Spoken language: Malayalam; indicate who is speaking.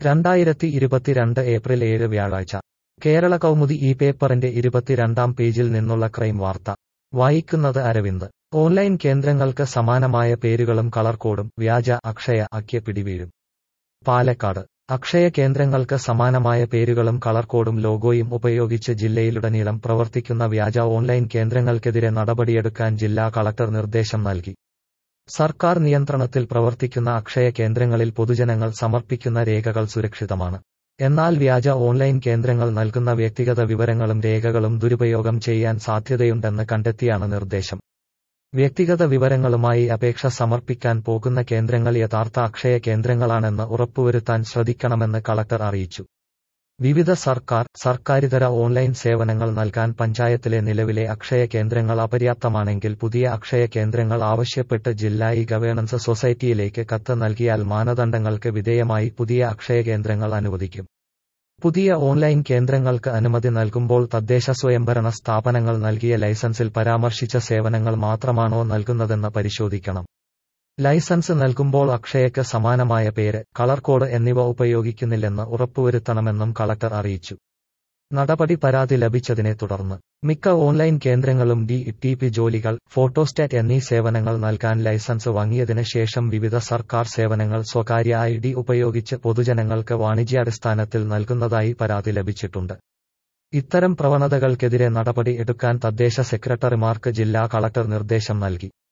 Speaker 1: രണ്ടായിരത്തി ഇരുപത്തിരണ്ട് ഏപ്രിൽ ഏഴ് വ്യാഴാഴ്ച കേരള കൗമുദി ഈ പേപ്പറിന്റെ ഇരുപത്തിരണ്ടാം പേജിൽ നിന്നുള്ള ക്രൈം വാർത്ത വായിക്കുന്നത് അരവിന്ദ് ഓൺലൈൻ കേന്ദ്രങ്ങൾക്ക് സമാനമായ പേരുകളും കളർ കോഡും വ്യാജ അക്ഷയ അക്യ പിടിവീഴും പാലക്കാട് അക്ഷയ കേന്ദ്രങ്ങൾക്ക് സമാനമായ പേരുകളും കളർ കോഡും ലോഗോയും ഉപയോഗിച്ച് ജില്ലയിലുടനീളം പ്രവർത്തിക്കുന്ന വ്യാജ ഓൺലൈൻ കേന്ദ്രങ്ങൾക്കെതിരെ നടപടിയെടുക്കാൻ ജില്ലാ കളക്ടർ നിർദ്ദേശം നൽകി സർക്കാർ നിയന്ത്രണത്തിൽ പ്രവർത്തിക്കുന്ന അക്ഷയ കേന്ദ്രങ്ങളിൽ പൊതുജനങ്ങൾ സമർപ്പിക്കുന്ന രേഖകൾ സുരക്ഷിതമാണ് എന്നാൽ വ്യാജ ഓൺലൈൻ കേന്ദ്രങ്ങൾ നൽകുന്ന വ്യക്തിഗത വിവരങ്ങളും രേഖകളും ദുരുപയോഗം ചെയ്യാൻ സാധ്യതയുണ്ടെന്ന് കണ്ടെത്തിയാണ് നിർദ്ദേശം വ്യക്തിഗത വിവരങ്ങളുമായി അപേക്ഷ സമർപ്പിക്കാൻ പോകുന്ന കേന്ദ്രങ്ങൾ യഥാർത്ഥ അക്ഷയ കേന്ദ്രങ്ങളാണെന്ന് ഉറപ്പുവരുത്താൻ ശ്രദ്ധിക്കണമെന്ന് കളക്ടർ അറിയിച്ചു വിവിധ സർക്കാർ സർക്കാരിതര ഓൺലൈൻ സേവനങ്ങൾ നൽകാൻ പഞ്ചായത്തിലെ നിലവിലെ അക്ഷയ കേന്ദ്രങ്ങൾ അപര്യാപ്തമാണെങ്കിൽ പുതിയ അക്ഷയ കേന്ദ്രങ്ങൾ ആവശ്യപ്പെട്ട് ജില്ലാ ഇ ഗവേണൻസ് സൊസൈറ്റിയിലേക്ക് കത്ത് നൽകിയാൽ മാനദണ്ഡങ്ങൾക്ക് വിധേയമായി പുതിയ അക്ഷയ കേന്ദ്രങ്ങൾ അനുവദിക്കും പുതിയ ഓൺലൈൻ കേന്ദ്രങ്ങൾക്ക് അനുമതി നൽകുമ്പോൾ തദ്ദേശ സ്വയംഭരണ സ്ഥാപനങ്ങൾ നൽകിയ ലൈസൻസിൽ പരാമർശിച്ച സേവനങ്ങൾ മാത്രമാണോ നൽകുന്നതെന്ന് പരിശോധിക്കണം ലൈസൻസ് നൽകുമ്പോൾ അക്ഷയക്ക് സമാനമായ പേര് കളർ കോഡ് എന്നിവ ഉപയോഗിക്കുന്നില്ലെന്ന് ഉറപ്പുവരുത്തണമെന്നും കളക്ടർ അറിയിച്ചു നടപടി പരാതി ലഭിച്ചതിനെ തുടർന്ന് മിക്ക ഓൺലൈൻ കേന്ദ്രങ്ങളും ഡി ടി പി ജോലികൾ ഫോട്ടോസ്റ്റാറ്റ് എന്നീ സേവനങ്ങൾ നൽകാൻ ലൈസൻസ് വാങ്ങിയതിന് ശേഷം വിവിധ സർക്കാർ സേവനങ്ങൾ സ്വകാര്യ ഐ ഡി ഉപയോഗിച്ച് പൊതുജനങ്ങൾക്ക് വാണിജ്യാടിസ്ഥാനത്തിൽ നൽകുന്നതായി പരാതി ലഭിച്ചിട്ടുണ്ട് ഇത്തരം പ്രവണതകൾക്കെതിരെ നടപടി എടുക്കാൻ തദ്ദേശ സെക്രട്ടറിമാർക്ക് ജില്ലാ കളക്ടർ നിർദ്ദേശം നൽകി